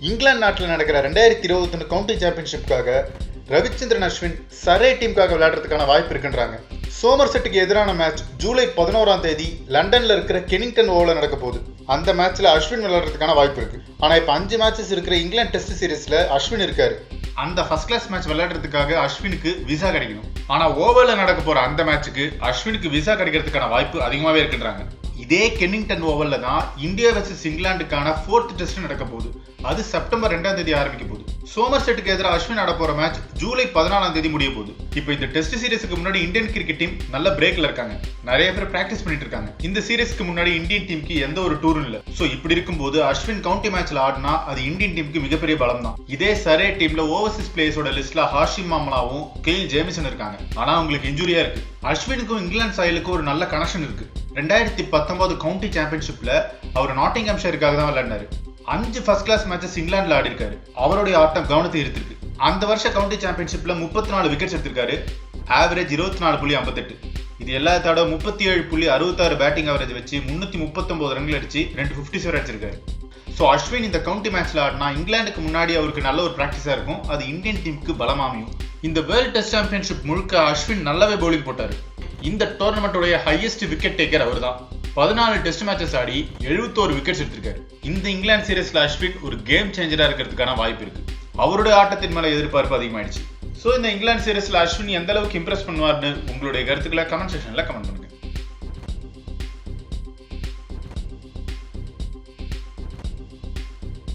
இங்கிலாந்து நாட்டில் நடக்கிற ரெண்டாயிரத்தி இருபத்தொன்னு கவுண்டி சாம்பியன்ஷிப்காக ரவிச்சந்திரன் அஸ்வின் சரே டீமுக்காக விளையாடுறதுக்கான வாய்ப்பு இருக்குன்றாங்க சோமர் செட்டுக்கு எதிரான மேட்ச் ஜூலை பதினோராம் தேதி லண்டன்ல இருக்கிற கெனிங்டன் ஓவல நடக்க போகுது அந்த மேட்ச்ல அஸ்வின் விளையாடுறதுக்கான வாய்ப்பு இருக்கு ஆனா இப்ப அஞ்சு மேட்சஸ் இருக்கிற இங்கிலாந்து டெஸ்ட் சீரிஸ்ல அஸ்வின் இருக்காரு அந்த ஃபர்ஸ்ட் கிளாஸ் மேட்ச் விளையாடுறதுக்காக அஸ்வினுக்கு விசா கிடைக்கணும் ஆனா ஓவர்ல நடக்க போற அந்த மேட்ச்சுக்கு அஸ்வினுக்கு விசா கிடைக்கிறதுக்கான வாய்ப்பு அதிகமாவே இருக்குன்றாங்க இதே கென்னிங்டன் ஓவல்ல தான் இந்தியா வர்சஸ் இங்கிலாந்துக்கான ஃபோர்த் டெஸ்ட் நடக்க போகுது அது செப்டம்பர் ரெண்டாம் தேதி ஆரம்பிக்க போகுது சோமர் செட்டுக்கு எதிராக அஸ்வின் ஆட போற மேட்ச் ஜூலை பதினாலாம் தேதி முடிய போகுது இப்போ இந்த டெஸ்ட் சீரிஸ்க்கு முன்னாடி இந்தியன் கிரிக்கெட் டீம் நல்ல பிரேக்ல இருக்காங்க நிறைய பேர் பிராக்டிஸ் பண்ணிட்டு இருக்காங்க இந்த சீரிஸ்க்கு முன்னாடி இந்தியன் டீமுக்கு எந்த ஒரு டூரும் இல்ல சோ இப்படி இருக்கும்போது அஸ்வின் கவுண்டி மேட்ச்ல ஆடினா அது இந்தியன் டீமுக்கு மிகப்பெரிய பலம் தான் இதே சரே டீம்ல ஓவர்சீஸ் பிளேயர்ஸோட லிஸ்ட்ல ஹாஷிம் மாமலாவும் கெயில் ஜேமிசன் இருக்காங்க ஆனா அவங்களுக்கு இன்ஜுரியா இருக்கு அஸ்வினுக்கும் இங்கிலாந்து சாயலுக்கும் ஒரு நல்ல கனெக்ஷன் இருக்கு ரெண்டாயிரத்தி பத்தொன்பது கவுண்டி சாம்பியன்ஷிப்ல அவர் நாட்டிங்ஹாம் ஷேருக்காக தான் விளையாடினாரு அஞ்சு ஃபர்ஸ்ட் கிளாஸ் மேட்சஸ் இங்கிலாந்துல ஆடி இருக்காரு அவருடைய ஆட்டம் கவனத்தை ஈர்த்திருக்கு அந்த வருஷ கவுண்டி சாம்பியன்ஷிப்ல முப்பத்தி நாலு விக்கெட்ஸ் எடுத்திருக்காரு ஆவரேஜ் இருபத்தி நாலு புள்ளி ஐம்பத்தெட்டு இது எல்லாத்தோட முப்பத்தி ஏழு புள்ளி அறுபத்தாறு பேட்டிங் ஆவரேஜ் வச்சு முன்னூத்தி முப்பத்தொன்பது ரன்கள் அடிச்சு ரெண்டு ஃபிஃப்டி செவன் அடிச்சிருக்காரு ஸோ அஸ்வின் இந்த கவுண்டி மேட்ச்ல ஆடினா இங்கிலாந்துக்கு முன்னாடி அவருக்கு நல்ல ஒரு ப்ராக்டிஸா இருக்கும் அது இந்தியன் டீமுக்கு பலமாமையும் இந்த வேர்ல்ட் டெஸ்ட் சாம்பியன்ஷிப் முழுக்க அஸ்வின் நல்லாவே பவுலிங் போட்டாரு இந்த டோர்னமெண்ட்டோடைய ஹையஸ்ட் விக்கெட் டேக்கர் அவர் தான் பதினாலு டெஸ்ட் மேட்சஸ் ஆடி எழுபத்தோரு விக்கெட்ஸ் எடுத்திருக்காரு இந்த இங்கிலாந்து சீரீஸ்ல அஸ்வின் ஒரு கேம் சேஞ்சரா இருக்கிறதுக்கான வாய்ப்பு இருக்கு அவருடைய ஆட்டத்தின் மேல எதிர்பார்ப்பு அதிகமாயிடுச்சு ஸோ இந்த இங்கிலாந்து சீரீஸ்ல அஸ்வின் எந்த அளவுக்கு இம்ப்ரெஸ் பண்ணுவார்னு உங்களுடைய கருத்துக்களை கமெண்ட் செக்ஷன்ல கமெண்ட் பண்ணுங்க